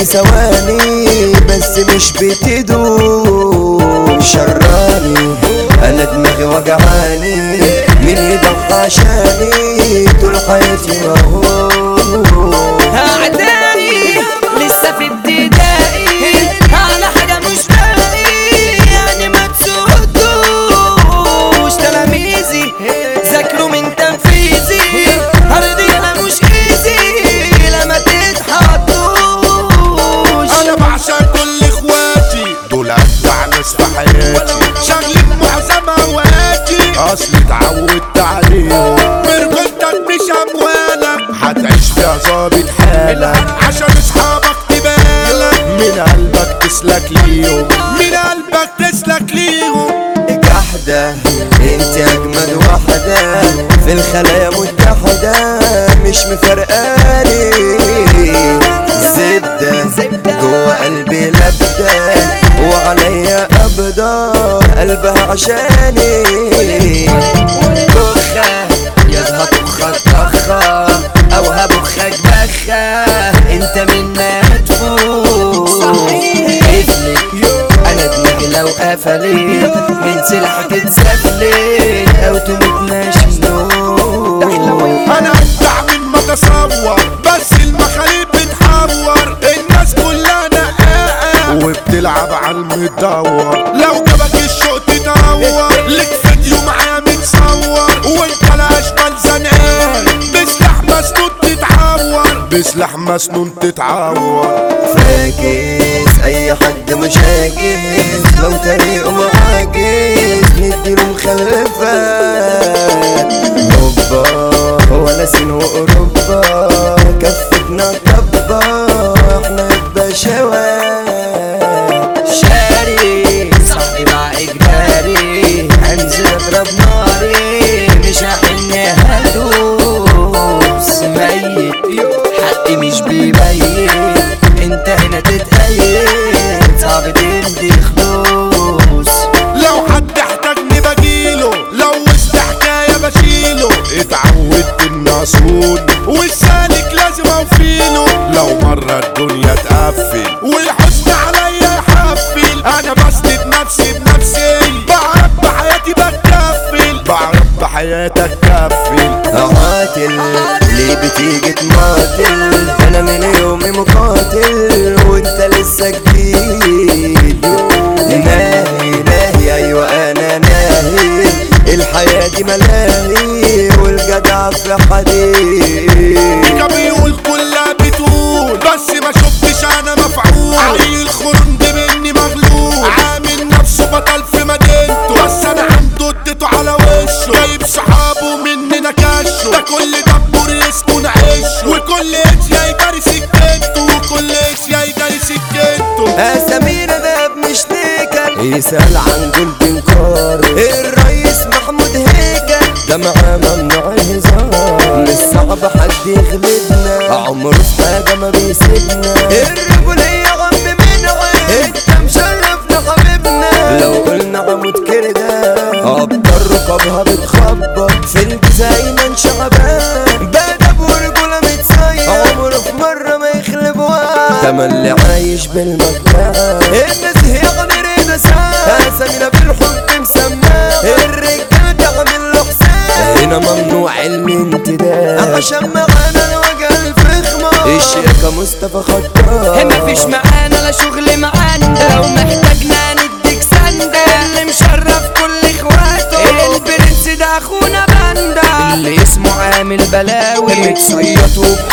ثواني بس مش بتدوم شراني انا دماغي وجعاني مين يضحى عشاني طول حياتي وهو أعدائي لسه في ابتدائي على حاجة مش باقي يعني ما تسودوش تلاميذي ذاكروا من تنفيذي أرضي أنا مش إيزي لما تتحطوش انا بعشق كل اخواتي دول ابدع ناس في حياتي شغلة معظم اوقاتي اصل اتعودت عليهم مرجلتك مش اموالك هتعيش فيها ظابط حالك عشان اصحابك تبالك من قلبك تسلك ليهم من قلبك تسلك ليهم جحدة انت اجمد واحدة في الخلايا متحدة مش مفرقاني زبدة جوه قلبي لبدة وعليا قبضة قلبها عشاني بخة يا هطخك طخة او هبخك بخة انت منا تفوق قفلت انا دماغي لو قفلت من سلح تتسفلت او تموت مشنون انا ابدع من ما تصور بس المخاليب بتحور الناس كلها نقاقة وبتلعب على المدور لو جابك الشوق تدور لك فيديو معايا متصور وانت لا اشمل زنقان بسلاح مسنون تتعور بسلاح مسنون تتعور فاكس اي حد مش عاجز لو طريقه معاكس نديله مخلفات اوبا هو لسين واوروبا كفتنا طبا احنا البشوات شاري صاحبي مع اجباري انزل اضرب ناري مش هحن هدوس ميت حقي مش بيبين انت هنا تتأيد صعب تمضي خلوص لو حد احتاجني بجيله لو وسط حكاية بشيله اتعودت اني اصون والسالك لازم اوفيله لو مرة الدنيا تقفل والحزن عليا يحفل انا بسند نفسي بنفسي بعرف بحياتي بتكفل بعرف بحياتك كفل قاتل ليه بتيجي تماطل انا من يومي مقاتل وانت لسه جديد ناهي ناهي ايوه انا ناهي الحياة دي ملاهي والجدع في حديد كان بيقول كلها بتقول بس ما شفتش انا مفعول عيل خرند مني مغلول عامل نفسه بطل في مدينته بس انا عنده اديته على وشه جايب صحابه مننا كشه ده كل دبور يسكن عيشه وكل اتيا يجري سكته وكل اتيا يجري سكته سميرة ده مش نيكل يسأل عن جولدن كار الرئيس محمود هيكل ده معاه ممنوع الهزار مش صعب حد يغلبنا عمره في حاجة ما بيسيبنا الرجولية غم من عين انت مشرفنا حبيبنا لو قلنا عمود كده ابطال رقابها بتخبط في الجزايمة شعبان بدب ورجولة متسير عمره في مرة ما يخلب واحد تملي عايش بالمجموعة الناس هي غير نساء اسامينا بالحب مسماه الرجال تعمل له حساب هنا ممنوع الانتداب عشان معانا الوجه الفخمة الشيخة مصطفى خطاب مفيش معانا لا شغل معانا لو محتاجنا نديك سندة اللي مشرف كل اخواته البرنس ده اخونا باندا اللي اسمه عامل بلاوي متصيط